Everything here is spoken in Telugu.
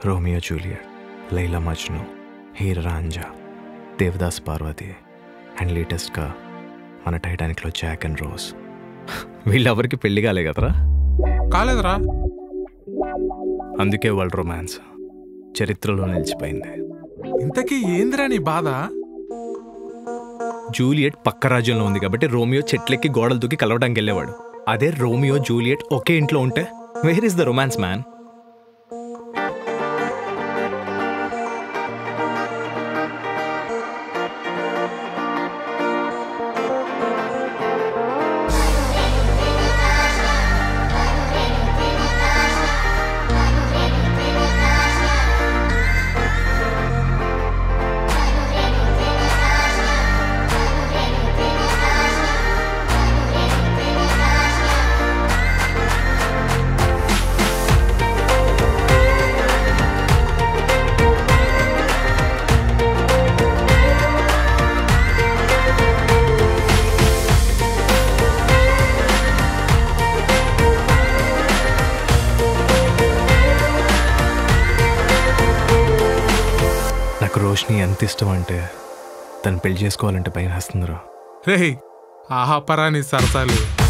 Romeo Juliet Laila Majnu Heer Ranjha Devdas Parvati and లేటెస్ట్గా మన టైటానిక్లో జాక్ అండ్ రోజ్ వీళ్ళెవరికి పెళ్లి కాలే కదరా కాలేదురా అందుకే వాళ్ళ రొమాన్స్ చరిత్రలో నిలిచిపోయింది ఇంతకీ ఏందిరా నీ బాధ జూలియట్ పక్క రాజ్యంలో ఉంది కాబట్టి రోమియో చెట్లెక్కి గోడలు దూకి కలవడానికి వెళ్ళేవాడు అదే రోమియో జూలియట్ ఒకే ఇంట్లో ఉంటే where is the romance man నాకు రోష్ని ఎంత ఇష్టం అంటే తను పెళ్లి చేసుకోవాలంటే భయం వేస్తుందిరా రేయ్ ఆహా పరా నీ సరసాలు